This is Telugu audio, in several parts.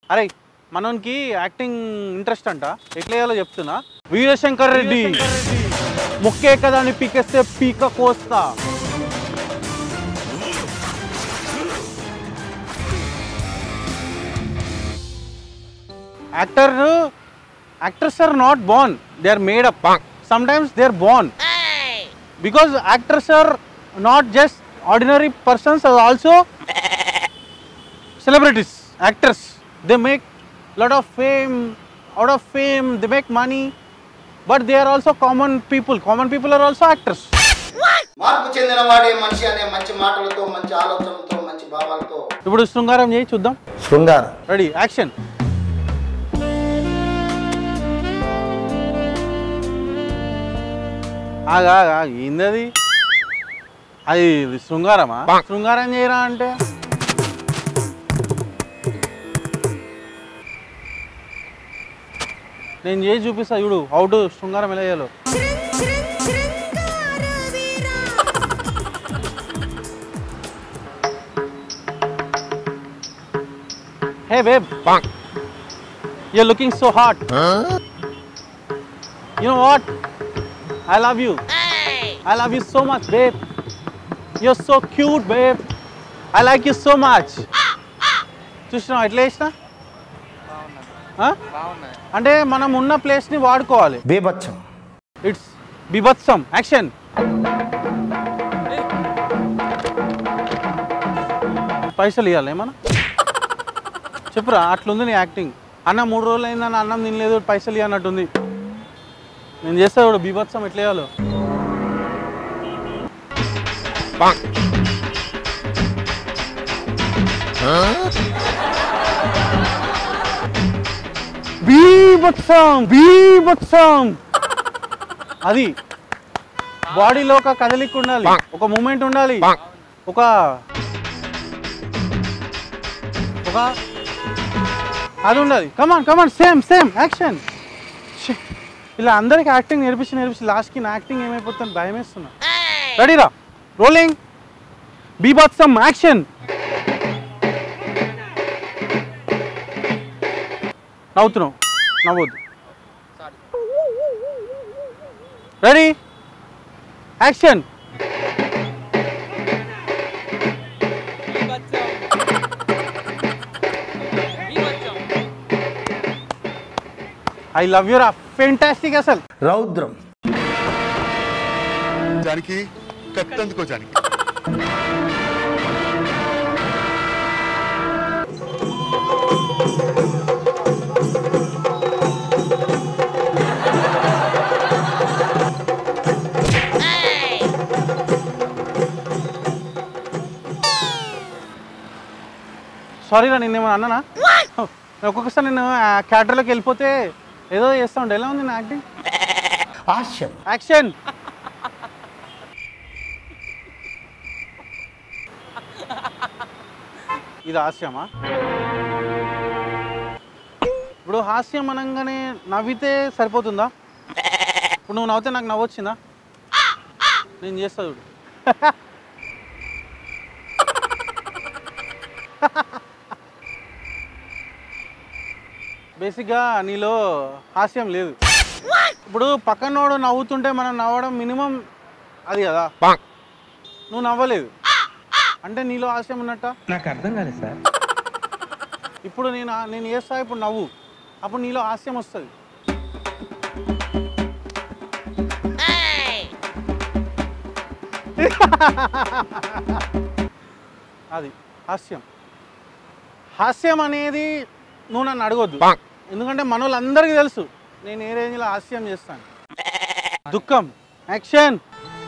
అరే మనోనికి యాక్టింగ్ ఇంట్రెస్ట్ అంట ఎట్లా వేయాలో చెప్తున్నా వీరశంకర్ రెడ్డి ముక్కే కదా అని పీకేస్తే పీక కోస్తా actor actors are not born they are made up sometimes they are born because actors are not just ordinary persons are also celebrities actors they make lot of fame out of fame they make money but they are also common people common people are also actors మార్పు చెందిన వాడే మనిషి అనే మంచి మాటలతో మంచి ఆలోచనలతో మంచి భావాలతో ఇప్పుడు శృంగారం చేయి చూద్దాం శృంగారం రెడీ యాక్షన్ ఆగా ఆగా, ఏందది అది ఇది శృంగారమా శృంగారం చేయరా అంటే నేను చేసి చూపిస్తా చూడు హౌ టు శృంగారం ఎలా చేయాలో hey babe you're looking so hot you know what i love you i love you so much babe you're so cute babe i like you so much చూసినావు ఎట్లా వేసినా ఆ? అంటే మనం ఉన్న ప్లేస్ని వాడుకోవాలి బీభత్సం ఇట్స్ బిభత్సం యాక్షన్ పైసలు ఇవ్వాలి ఏమన్నా చెప్పురా అట్లుంది నీ యాక్టింగ్ అన్న మూడు రోజులు అయిందన్న అన్నం తినలేదు పైసలు ఇవ్వనట్టుంది నేను చేస్తా ఇప్పుడు బీభత్సం ఎట్లా వేయాలో బీభత్సం బీభత్సం అది బాడీలో ఒక కదలిక ఉండాలి ఒక మూమెంట్ ఉండాలి ఒక ఒక అది ఉండాలి come on come on same same action ఇలా అందరికి యాక్టింగ్ నేర్పించి నేర్పించి లాస్ట్కి నా యాక్టింగ్ ఏమైపోతుంది భయం వేస్తున్నా రెడీరా రోలింగ్ బీభత్సం యాక్షన్ నవ్వుతున్నావు నవ్వద్దు రెడీ యాక్షన్ ఐ లవ్ యూరా ఫెంటాస్టిక్ అసలు రౌద్రం జానకి కత్తందుకో జానకి సారీ రా నిన్నేమో అన్నానా నేను ఒక్కొక్కసారి నేను క్యాటర్లోకి వెళ్ళిపోతే ఏదో చేస్తా ఉండే ఎలా ఉంది నా యాక్టింగ్ హాస్యం యాక్షన్ ఇది హాస్యమా ఇప్పుడు హాస్యం అనగానే నవ్వితే సరిపోతుందా ఇప్పుడు నువ్వు నవ్వుతే నాకు నవ్వొచ్చిందా నేను చేస్తా చూడు బేసిక్గా నీలో హాస్యం లేదు ఇప్పుడు పక్కనోడు నవ్వుతుంటే మనం నవ్వడం మినిమం అది కదా నువ్వు నవ్వలేదు అంటే నీలో హాస్యం ఉన్నట్ట నాకు అర్థం కాలేదు సార్ ఇప్పుడు నేను నేను చేస్తా ఇప్పుడు నవ్వు అప్పుడు నీలో హాస్యం వస్తుంది అది హాస్యం హాస్యం అనేది నువ్వు నన్ను అడగొద్దు ఎందుకంటే మన వాళ్ళందరికీ తెలుసు నేను ఏ రేంజ్లో హాస్యం చేస్తాను దుఃఖం యాక్షన్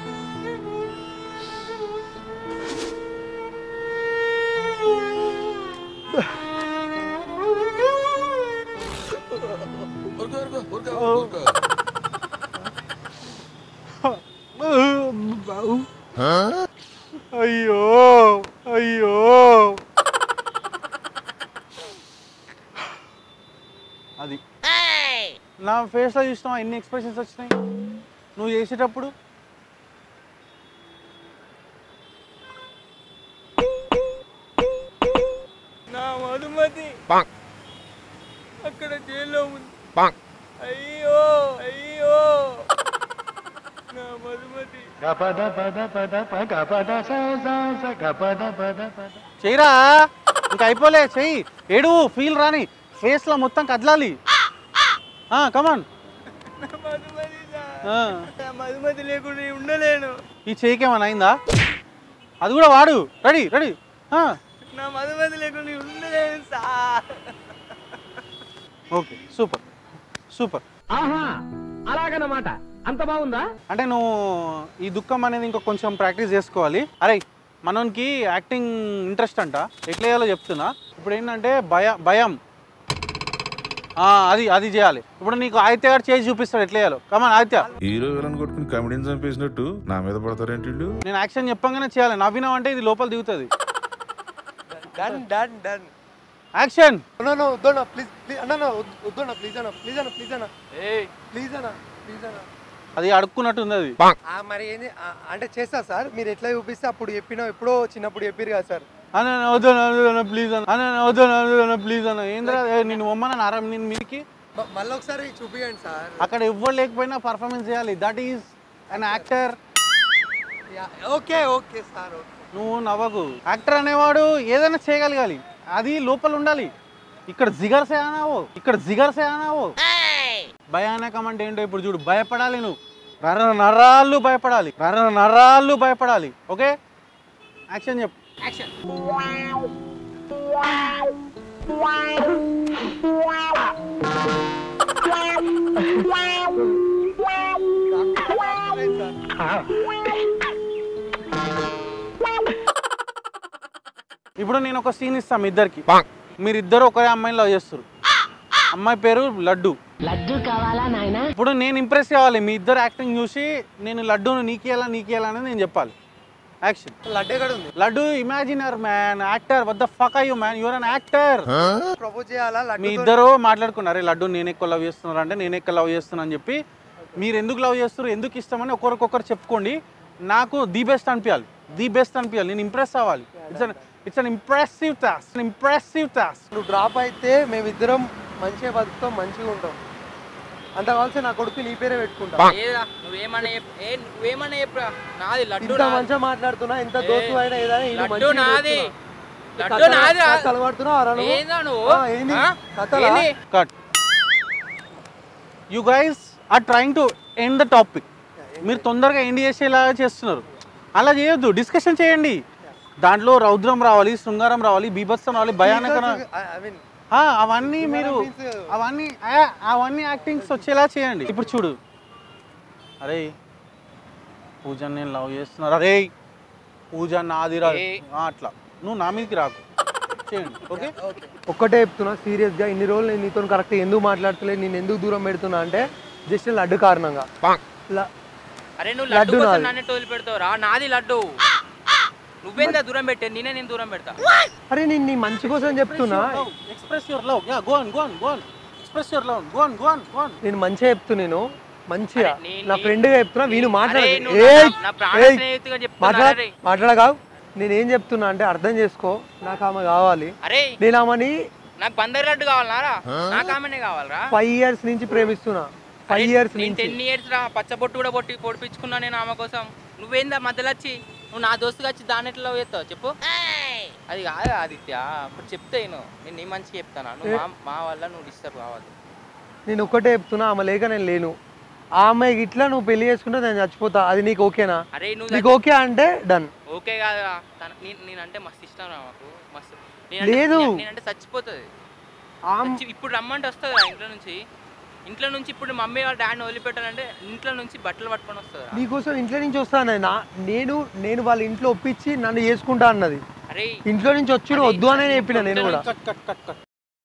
అయ్యో అయ్యో అది నా ఫేస్లో చూసినావా ఎన్ని ఎక్స్ప్రెషన్స్ వచ్చినాయి నువ్వు చేసేటప్పుడు నా మధుమతి అక్కడ జైల్లో ఉంది అయ్యో అయ్యో నా మధుమతి చెయ్యిరా ఇంకా అయిపోలే చెయ్యి ఏడు ఫీల్ రాని ఫేస్లో మొత్తం కదలాలి కమాన్ నా మధుమతి సార్. నా మధుమతి లేకుండా నేను ఉండలేను ఈ చెయ్యికి ఏమైనా అయిందా అది కూడా వాడు రెడీ రెడీ నా మధుమతి లేకుండా నేను ఉండలేను సార్ ఓకే సూపర్ సూపర్ ఆహా అలాగనమాట అంత బాగుందా అంటే నువ్వు ఈ దుఃఖం అనేది ఇంకా కొంచెం ప్రాక్టీస్ చేసుకోవాలి అరే మనోనికి యాక్టింగ్ ఇంట్రెస్ట్ అంట ఎట్లా చేయాలో చెప్తున్నా ఇప్పుడు ఏంటంటే భయ భయం ఆ, అది అది చేయాలి ఇప్పుడు నీకు ఆదిత్య గారు చేసి చూపిస్తాడు ఎట్లా చేయాలో కమాన్ ఆదిత్య హీరో విలన్ కొట్టుకుని కమెడీని చంపేసినట్టు నా మీద పడతారేంటి వీళ్ళు? నేను యాక్షన్ చెప్పంగానే చేయాలి నవ్వినావంటే ఇది లోపల దిగుతుంది డన్ డన్ డన్ యాక్షన్ అన్న అన్న వద్దన్న ప్లీజ్ ప్లీజ్ అన్న అన్న వద్దు- వద్దన్న ప్లీజ్ అన్న ప్లీజ్ అన్న ప్లీజ్ అన్న ఏయ్ ప్లీజ్ అన్న ప్లీజ్ అన్న అది అడుక్కున్నట్టు ఉంది అది ఆ, మరి ఏంది ఆ, అంటే చేస్తా సార్ మీరు ఎట్లా చూపిస్తే అప్పుడు చెప్పినా ఎప్పుడో చిన్నప్పుడు చెప్పారు కదా సార్ అన్న వద్దు ప్లీజ్ అన్న అన్న వద్దు ప్లీజ్ అన్న ఏంద్రా ఏ, నిన్ను ఒమ్మన నారా నేను మీరికి మ- మళ్ళీ ఒకసారి చూపియండి సార్ అక్కడ ఎవ్వరు లేకపోయినా పర్ఫార్మెన్స్ చేయాలి that is an actor okay okay sir okay నువ్వు నవ్వకు యాక్టర్ అనేవాడు ఏదైనా చేయగలగాలి అది లోపల ఉండాలి ఇక్కడ జిగర్ సే ఆనావో ఇక్కడ జిగర్ సే ఆనావో భయానకం అంటే ఏంటో ఇప్పుడు చూడు భయపడాలి నువ్వు నర నరాళ్ళు భయపడాలి నర నరాళ్ళు భయపడాలి ఓకే యాక్షన్ చెప్పు యాక్షన్ ఇప్పుడు నేను ఒక సీన్ ఇస్తాను మీ ఇద్దరికి మీరిద్దరు ఒకరే అమ్మాయిని లవ్ చేస్తారు అమ్మాయి పేరు లడ్డు లడ్డు కావాలా నాయనా ఇప్పుడు నేను ఇంప్రెస్ కావాలి మీ ఇద్దరు యాక్టింగ్ చూసి నేను లడ్డూను నీకేయాలా నీకేయాలా అని నేను చెప్పాలి యాక్షన్ లడ్డే కూడా ఉంది లడ్డు ఇమాజినర్ మ్యాన్ యాక్టర్ వద్ద ఫక్ అయ్యూ man your an actor propose చేయాలా మీ లడ్డు ఇద్దరు మాట్లాడుకున్నారు లడ్డు నేను ఎక్కువ లవ్ చేస్తున్నారు అంటే నేను ఎక్కువ లవ్ చేస్తున్నా అని చెప్పి మీరు ఎందుకు లవ్ చేస్తారు ఎందుకు ఇష్టమని ఒకరికొకరు చెప్పుకోండి నాకు ది బెస్ట్ అనిపించాలి ది బెస్ట్ అనిపించాలి నేను ఇంప్రెస్ అవ్వాలి it's an it's an impressive task impressive task నువ్వు డ్రాప్ అయితే మేమిద్దరం మంచిగా బతుకుతాం మంచిగా ఉంటాం అంత కావాల్సి నా కొడుకు నీ పేరే పెట్టుకుంటా ఏదా నువ్వేమన్నా చెప్పు ఏ నువ్వేమన్నా చెప్పురా నాది లడ్డు ఇంత నాది. మంచిగా మాట్లాడుతున్నా ఎంత ఏ, దోస్తు అయినా ఏదైనా ఈయన లడ్డు మంచిగా నాది చేస్తున్నా. లడ్డు నాది రా. కథలు పడుతున్నావు అరా నువ్వు? ఏందా నువ్వు ఆ, ఏంది? ఆ? కథలా? ఏంది? Cut you guys are trying to end the topic మీరు తొందరగా ఎండ్ చేసేలాగా చేస్తున్నారు అలా చేయొద్దు డిస్కషన్ చేయండి దాంట్లో రౌద్రం రావాలి శృంగారం రావాలి బీభత్సం రావాలి భయానకర I- I mean, ఆ, అవన్నీ మీరు means- అవన్నీ ఆ, అవన్నీ యాక్టింగ్స్ వచ్చేలా చేయండి ఇప్పుడు చూడు అరే పూజ నేను లవ్ చేస్తున్నారు అరే పూజ నాది రా ఏ. ఆ, అట్లా నువ్వు నా మీదకి రాకు చేయండి ఓకే ఒక్కటే చెప్తున్నా సీరియస్ గా ఇన్ని రోజులు నేను నీతో కరెక్ట్ ఎందుకు మాట్లాడతలేదు నేను ఎందుకు దూరం పెడుతున్నా అంటే జస్ట్ లడ్డు కారణంగా ల- అరే నువ్వు లడ్డు లడ్డు కోసం నాది. నన్ను టోలు పెడతావురా నాది లడ్డు నువ్వేందా దూరం పెట్టే నేనే నేను దూరం పెడతా అరే నేను నీ మంచి కోసం చెప్తున్నా express your love yeah go on go on go on express your love go on go on go on నేను మంచిగా చెప్తున్నాను మంచిగా అరే, నీ- నా నీ- ఫ్రెండ్ గా చెప్తున్నా వీళ్ళు అరే, మాట్లాడదు నువ్వు నా- నా ప్రాణ స్నేహితుగా చెప్తున్నా మాట్లాడ అరే. మాట్లాడగా నేను ఏం చెప్తున్నా అంటే అర్థం చేసుకో నాకు ఆమె కావాలి అరే నేను ఆమెని నాకు బందర్ లడ్డు కావాలరా నాకు ఆమెనే కావాలరా ఫైవ్ ఇయర్స్ నుంచి ప్రేమిస్తున్నా ఫైవ్ ఇయర్స్ నేను నుంచి టెన్ ఇయర్స్ రా పచ్చబొట్టు కూడా పొట్టి పొడిపించుకున్నా నేను ఆమె కోసం నువ్వేందా మధ్యలో వచ్చి నువ్వు నా దోస్తుగా వచ్చి దాని ఎట్లా లవ్ చేస్తావు చెప్పు అది కాదు ఆదిత్య ఇప్పుడు చెప్తే నేను నేను నీ మంచిగా చెప్తాను నువ్వు మా మా వల్ల నువ్వు డిస్టర్బ్ కావద్దు నేను ఒక్కటే చెప్తున్నా ఆమె లేక నేను లేను ఆమె ఇట్లా నువ్వు పెళ్లి చేసుకుంటే నేను చచ్చిపోతా అది నీకు ఓకేనా అరే నువ్వు నీకు ఓకే అంటే డన్ ఓకే కాదురా తన- నీ- నేనంటే మస్తు ఇష్టం రా మాకు మస్తు లేదు. నేనంటే నేనంటే చచ్చిపోతుంది చచ్చి- ఇప్పుడు రమ్మంటే వస్తుంది రా ఇంట్లో నుంచి ఇంట్లో నుంచి ఇప్పుడు మమ్మీ వాళ్ళ డాడీని వదిలిపెట్టాలంటే ఇంట్లో నుంచి బట్టలు పట్టుకొని వస్తుంది నీకోసం ఇంట్లో నుంచి వస్తాను నా నేను నేను వాళ్ళ ఇంట్లో ఒప్పించి నన్ను చేసుకుంటా అన్నది అరే ఇంట్లో నుంచి వచ్చి వద్దు అని చెప్పిన నేను కూడా కట్ కట్ కట్ కట్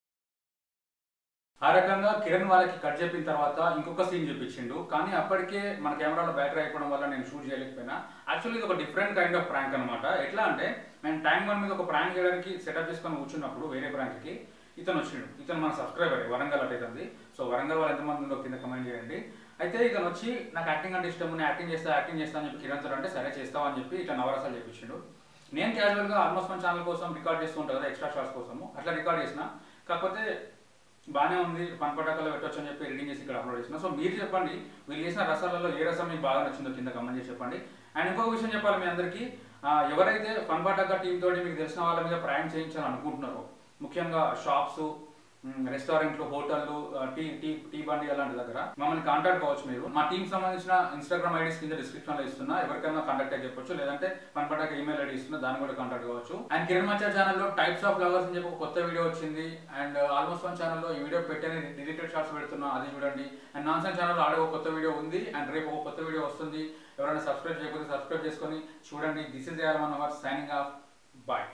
ఆ రకంగా కిరణ్ వాళ్ళకి కట్ చెప్పిన తర్వాత ఇంకొక సీన్ చూపించిండు కానీ అప్పటికే మన కెమెరాలో బ్యాటరీ అయిపోవడం వల్ల నేను షూట్ చేయలేకపోయినా యాక్చువల్లీ ఇది ఒక డిఫరెంట్ కైండ్ ఆఫ్ ప్రాంక్ అనమాట ఎట్లా అంటే నేను ట్యాంక్ వన్ మీద ఒక ప్రాంక్ చేయడానికి సెటప్ చేసుకొని కూర్చున్నప్పుడు వేరే ప్రాంక్కి ఇతను వచ్చిండు ఇతను మన సబ్స్క్రైబర్ వరంగల్ అటైతుంది సో వరంగల్ వాళ్ళు ఎంతమంది ఉందో కింద కమెంట్ చేయండి అయితే ఇతను వచ్చి నాకు యాక్టింగ్ అంటే ఇష్టం నేను యాక్టింగ్ చేస్తా యాక్టింగ్ చేస్తా అని చెప్పి కిరణ్ సార్ అంటే సరే చేస్తావు అని చెప్పి ఇట్లా నవరసాలు చెప్పించిండు నేను క్యాజువల్గా ఆల్మోస్ట్ మన ఛానల్ కోసం రికార్డ్ చేస్తూ ఉంటాను కదా ఎక్స్ట్రా షార్ట్స్ కోసము అట్లా రికార్డ్ చేసిన కాకపోతే బాగానే ఉంది ఫన్ పటాకాలో పెట్టొచ్చు అని చెప్పి ఎడిటింగ్ చేసి ఇక్కడ అప్లోడ్ చేసిన సో మీరు చెప్పండి వీళ్ళు చేసిన రసాలలో ఏ రసం మీకు బాగా నచ్చిందో కింద కమెంట్ చేసి చెప్పండి అండ్ ఇంకొక విషయం చెప్పాలి మీ అందరికీ ఆ, ఎవరైతే ఫన్ పటాకా టీం తోటి మీకు తెలిసిన వాళ్ళ మీద ప్రయాణం చేయించాలని అనుకుంటున్నారో ముఖ్యంగా షాప్స్ రెస్టారెంట్లు హోటళ్ళు టీ టీ టీ బండి అలాంటి దగ్గర మమ్మల్ని కాంటాక్ట్ కావచ్చు మీరు మా టీం సంబంధించిన ఇన్స్టాగ్రామ్ ఐడీస్ కింద డిస్క్రిప్షన్ లో ఇస్తున్నా ఎవరికైనా కాంటాక్ట్ అయ్యి చెప్పొచ్చు లేదంటే మన పటాక ఈమెయిల్ ఐడి ఇస్తున్నా దాన్ని కూడా కాంటాక్ట్ కావచ్చు అండ్ కిరణ్ మచ్చా ఛానల్లో టైప్స్ ఆఫ్ లవర్స్ అని చెప్పి ఒక కొత్త వీడియో వచ్చింది అండ్ ఆల్మోస్ట్ వన్ ఛానల్లో ఈ వీడియో పెట్టని డిజిటల్ షార్ట్స్ పెడుతున్నా అది చూడండి అండ్ నాన్సన్ ఛానల్లో ఆడే ఒక కొత్త వీడియో ఉంది అండ్ రేపు ఒక కొత్త వీడియో వస్తుంది ఎవరైనా సబ్స్క్రైబ్ చేయకపోతే సబ్స్క్రైబ్ చేసుకొని చూడండి this is your one hour signing off bye